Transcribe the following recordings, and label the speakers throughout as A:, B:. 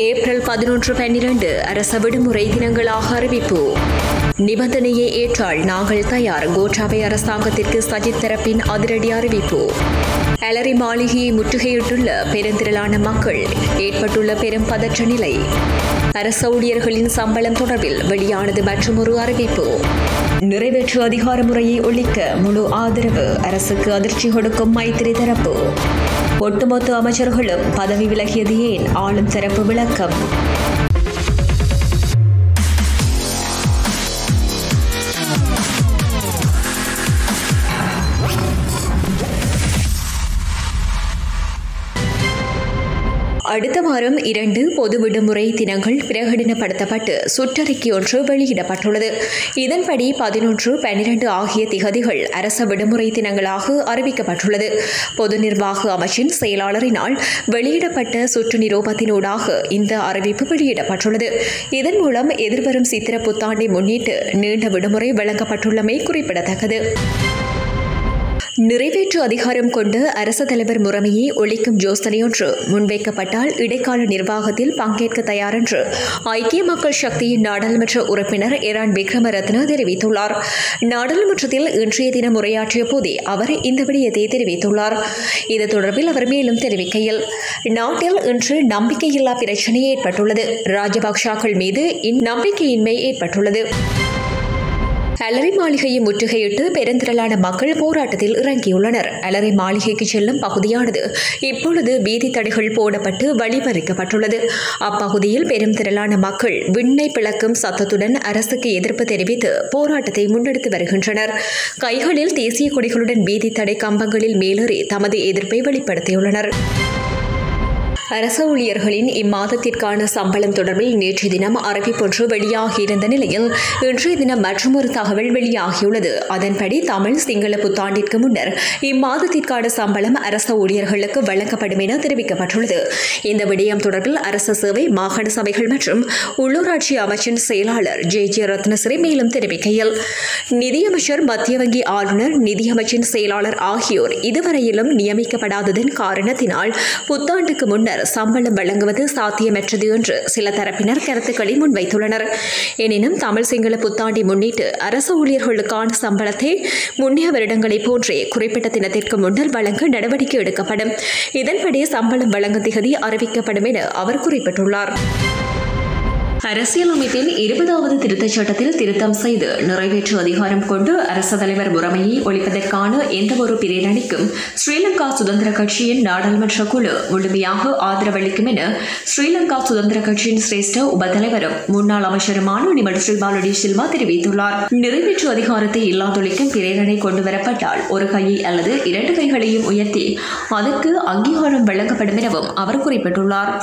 A: April பதினொன்று பன்னிரண்டு அரச விடுமுறை தினங்களாக அறிவிப்பு நிபந்தனையை ஏற்றால் நாங்கள் தயார் கோட்டாபய அரசாங்கத்திற்கு சஜித் தரப்பின் அதிரடி அறிவிப்பு அலரி மாளிகையை முற்றுகையிட்டுள்ள பெருந்திரளான மக்கள் ஏற்பட்டுள்ள பெரும் பதற்ற நிலை அரச ஊழியர்களின் சம்பளம் தொடர்பில் வெளியானது மற்றொரு அறிவிப்பு நிறைவேற்று அதிகார முறையை ஒழிக்க முழு ஆதரவு அரசுக்கு அதிர்ச்சி கொடுக்கும் மைத்திரி தரப்பு ஒட்டுமொத்த அமைச்சர்களும் பதவி விலகியது ஏன் ஆளும் தரப்பு விளக்கம் அடுத்த வாரம் இரண்டு பொது விடுமுறை தினங்கள் பிரகடனப்படுத்தப்பட்டு சுற்றறிக்கை ஒன்று வெளியிடப்பட்டுள்ளது இதன்படி பதினொன்று பன்னிரண்டு ஆகிய திகதிகள் அரச விடுமுறை தினங்களாக அறிவிக்கப்பட்டுள்ளது பொது நிர்வாக அமைச்சின் செயலாளரினால் வெளியிடப்பட்ட சுற்று நிரூபத்தினூடாக இந்த அறிவிப்பு வெளியிடப்பட்டுள்ளது இதன் மூலம் எதிர்வரும் சித்திர புத்தாண்டை முன்னிட்டு நீண்ட விடுமுறை வழங்கப்பட்டுள்ளமை குறிப்பிடத்தக்கது நிறைவேற்று அதிகாரம் கொண்ட அரச தலைவர் முறைமையை ஒழிக்கும் யோசனையொன்று முன்வைக்கப்பட்டால் இடைக்கால நிர்வாகத்தில் பங்கேற்க தயார் என்று ஐக்கிய மக்கள் சக்தியின் நாடாளுமன்ற உறுப்பினர் இரான் விக்ரமரத்ன தெரிவித்துள்ளார் நாடாளுமன்றத்தில் இன்றைய தினம் உரையாற்றிய போதே அவர் இந்த விடயத்தை தெரிவித்துள்ளார் இது தொடர்பில் அவர் மேலும் தெரிவிக்கையில் நாட்டில் இன்று நம்பிக்கையில்லா பிரச்சினை ஏற்பட்டுள்ளது ராஜபக்சாக்கள் மீது இந்நம்பிக்கையின்மை ஏற்பட்டுள்ளது அலரி மாளிகையை முற்றுகையிட்டு பெருந்திரளான மக்கள் போராட்டத்தில் இறங்கியுள்ளனர் அலரி மாளிகைக்கு செல்லும் பகுதியானது இப்பொழுது வீதி தடைகள் போடப்பட்டு வழிமறிக்கப்பட்டுள்ளது அப்பகுதியில் பெரும் திரளான மக்கள் விண்ணை பிளக்கும் சத்தத்துடன் அரசுக்கு எதிர்ப்பு தெரிவித்து போராட்டத்தை முன்னெடுத்து வருகின்றனர் கைகளில் தேசிய கொடிகளுடன் வீதி தடை கம்பங்களில் மேலேறி தமது எதிர்ப்பை வெளிப்படுத்தியுள்ளனர் அரச ஊழியர்களின் இம்மாதத்திற்கான சம்பளம் தொடர்பில் நேற்றைய தினம் அறிவிப்பொன்று வெளியாகியிருந்த நிலையில் இன்றைய தினம் மற்றொரு தகவல் வெளியாகியுள்ளது அதன்படி தமிழ் சிங்கள புத்தாண்டிற்கு முன்னர் இம்மாதத்திற்கான சம்பளம் அரச ஊழியர்களுக்கு வழங்கப்படும் என தெரிவிக்கப்பட்டுள்ளது இந்த விடயம் தொடர்பில் அரச சேவை மாகாண சபைகள் மற்றும் உள்ளூராட்சி அமைச்சின் செயலாளர் ஜே ஜே ரத்னசிறி மேலும் தெரிவிக்கையில் நிதியமைச்சர் மத்திய வங்கி ஆளுநர் நிதியமைச்சின் செயலாளர் ஆகியோர் இதுவரையிலும் நியமிக்கப்படாததன் காரணத்தினால் புத்தாண்டுக்கு முன்னர் சம்பளம் வழங்குவது சாத்தியமற்றது என்று சில தரப்பினர் கருத்துக்களை முன்வைத்துள்ளனர் எனினும் தமிழ் சிங்கள புத்தாண்டை முன்னிட்டு அரசு ஊழியர்களுக்கான சம்பளத்தை முன்னைய வருடங்களைப் போன்றே குறிப்பிட்ட தினத்திற்கு முன்னர் வழங்க நடவடிக்கை எடுக்கப்படும் இதன்படி சம்பளம் வழங்கும் திகதி அறிவிக்கப்படும் என அவர் குறிப்பிட்டுள்ளார் அரசியலமைப்பின் இருபதாவது திருத்தச் சட்டத்தில் திருத்தம் செய்து நிறைவேற்று அதிகாரம் கொண்டு அரச தலைவர் முறைமையை ஒழிப்பதற்கான எந்தவொரு பிரேரணிக்கும் ஸ்ரீலங்கா சுதந்திர கட்சியின் நாடாளுமன்ற குழு முழுமையாக ஆதரவளிக்கும் என ஸ்ரீலங்கா சுதந்திர கட்சியின் சிரேஷ்ட உபத்தலைவரும் முன்னாள் அமைச்சருமான நிமல் ஸ்ரீபாலடி சில்வா தெரிவித்துள்ளார் நிறைவேற்று அதிகாரத்தை இல்லாதொழிக்கும் பிரேரணை கொண்டுவரப்பட்டால் ஒரு கையை அல்லது இரண்டு கைகளையும் உயர்த்தி அதற்கு அங்கீகாரம் வழங்கப்படும் எனவும் அவர் குறிப்பிட்டுள்ளார்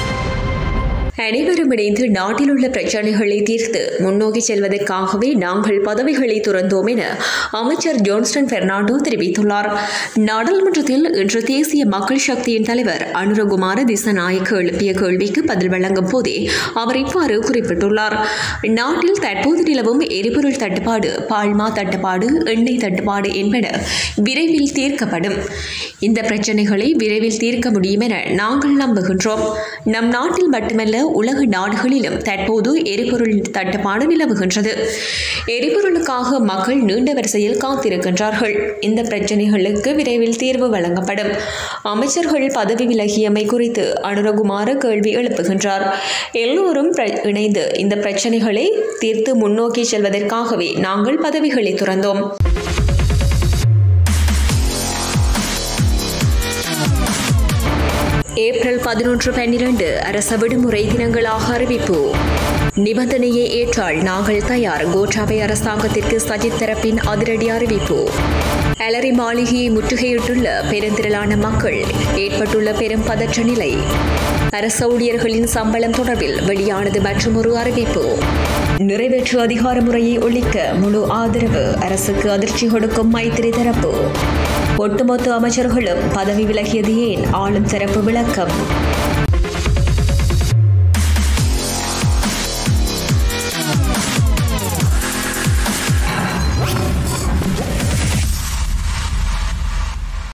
A: அனைவரும் இணைந்து நாட்டில் உள்ள பிரச்சனைகளை தீர்த்து முன்னோக்கி செல்வதற்காகவே நாங்கள் பதவிகளை துறந்தோம் என அமைச்சர் ஜோன்ஸ்டன் பெர்னாண்டோ தெரிவித்துள்ளார் நாடாளுமன்றத்தில் இன்று தேசிய மக்கள் சக்தியின் தலைவர் அனுரகுமார திசநாயக்க எழுப்பிய கேள்விக்கு பதில் வழங்கும் போதே அவர் இவ்வாறு குறிப்பிட்டுள்ளார் நாட்டில் தற்போது நிலவும் எரிபொருள் தட்டுப்பாடு பால்மா தட்டுப்பாடு எண்ணெய் தட்டுப்பாடு என்பன விரைவில் தீர்க்கப்படும் இந்த பிரச்சனைகளை விரைவில் தீர்க்க முடியும் என நாங்கள் நம்புகின்றோம் நம் நாட்டில் மட்டுமல்ல உலக நாடுகளிலும் தற்போது எரிபொருள் தட்டுப்பாடு நிலவுகின்றது எரிபொருளுக்காக மக்கள் நீண்ட வரிசையில் காத்திருக்கின்றார்கள் இந்த பிரச்சனைகளுக்கு விரைவில் தீர்வு வழங்கப்படும் அமைச்சர்கள் பதவி விலகியமை குறித்து அனுரகுமார கேள்வி எழுப்புகின்றார் எல்லோரும் இணைந்து இந்த பிரச்சனைகளை தீர்த்து முன்னோக்கி செல்வதற்காகவே நாங்கள் பதவிகளை துறந்தோம் ஏப்ரல் பதினொன்று பன்னிரண்டு அரச விடுமுறை தினங்களாக அறிவிப்பு நிபந்தனையை ஏற்றால் நாங்கள் தயார் கோட்டாபய அரசாங்கத்திற்கு சஜித் தரப்பின் அதிரடி அறிவிப்பு அலரி மாளிகையை முற்றுகையிட்டுள்ள பெருந்திரளான மக்கள் ஏற்பட்டுள்ள பெரும் பதற்ற நிலை அரச ஊழியர்களின் சம்பளம் தொடர்பில் வெளியானது மற்றொரு அறிவிப்பு நிறைவேற்று அதிகார முறையை ஒழிக்க முழு ஆதரவு அரசுக்கு அதிர்ச்சி கொடுக்கும் மைத்திரி தரப்பு ஒட்டுமொத்த அமைச்சர்களும் பதவி விலகியது ஏன் ஆளும் தரப்பு விளக்கம்